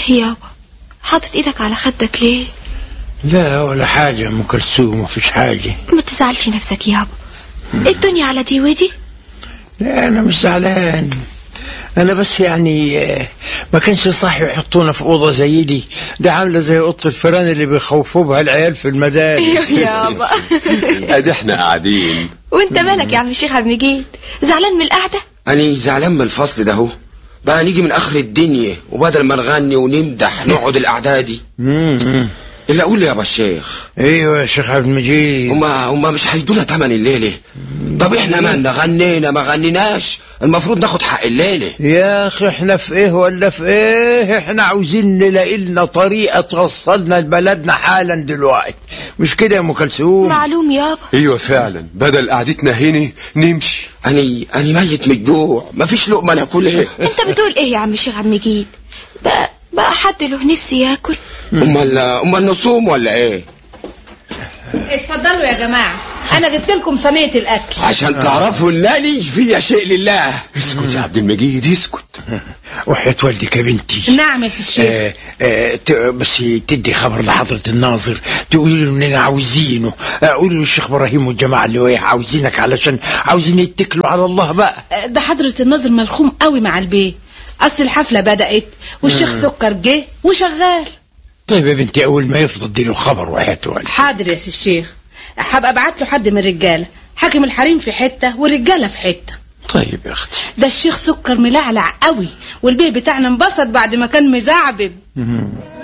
يابا حاطط ايدك على خدك ليه لا ولا حاجة ام كلثوم مفيش حاجة ما تزعلش نفسك يابا الدنيا على دي ودي لا انا مش زعلان انا بس يعني آه، ما كانش صح يحطونا في اوضه زي دي ده عامله زي اوضه الفيران اللي بيخوفوا بها العيال في المدارس يابا ادي احنا قاعدين وانت مالك يا عم الشيخ عبد المجيد زعلان من القعده أنا زعلان من الفصل ده هو بقى نيجي من آخر الدنيا وبدل ما نغني ونمدح نقعد القعدة دي اللي أقول يا أبا الشيخ ايوه يا شيخ عبد المجيد هما هما مش هيدونا تمن الليلة طب احنا ما غنينا ما غنيناش المفروض ناخد حق الليلة يا اخي احنا في ايه ولا في ايه احنا عاوزين نلاقي لنا طريقه توصلنا لبلدنا حالا دلوقتي مش كده يا ام كلثوم معلوم يابا ايوه فعلا بدل قعدتنا هنا نمشي أنا أنا ميت من الجوع مفيش لقمة ناكلها انت بتقول ايه يا عم الشيخ عبد المجيد بقى بقى حد له نفسي ياكل أمال أمال نصوم ولا إيه؟ اتفضلوا يا جماعة أنا جبت لكم صينية الأكل عشان تعرفوا إن أنا فيا شيء لله اسكت يا عبد المجيد اسكت وحياة والدك يا بنتي نعم يا سي الشيخ آه آه ت- بس تدي خبر لحضرة الناظر تقولي له اننا عاوزينه آه، قولي له الشيخ ابراهيم والجماعة اللي وياه عاوزينك علشان عاوزين يتكلوا على الله بقى ده حضرة الناظر ملخوم قوي مع البيه أصل الحفلة بدأت والشيخ سكر جه وشغال طيب يا بنتي اول ما يفضل اديله خبر وحياة والدك حاضر يا سي الشيخ هبقى ابعت له حد من الرجالة حاكم الحريم في حتة والرجالة في حتة طيب يا اختي ده الشيخ سكر ملعلع قوي والبيه بتاعنا انبسط بعد ما كان مزعبب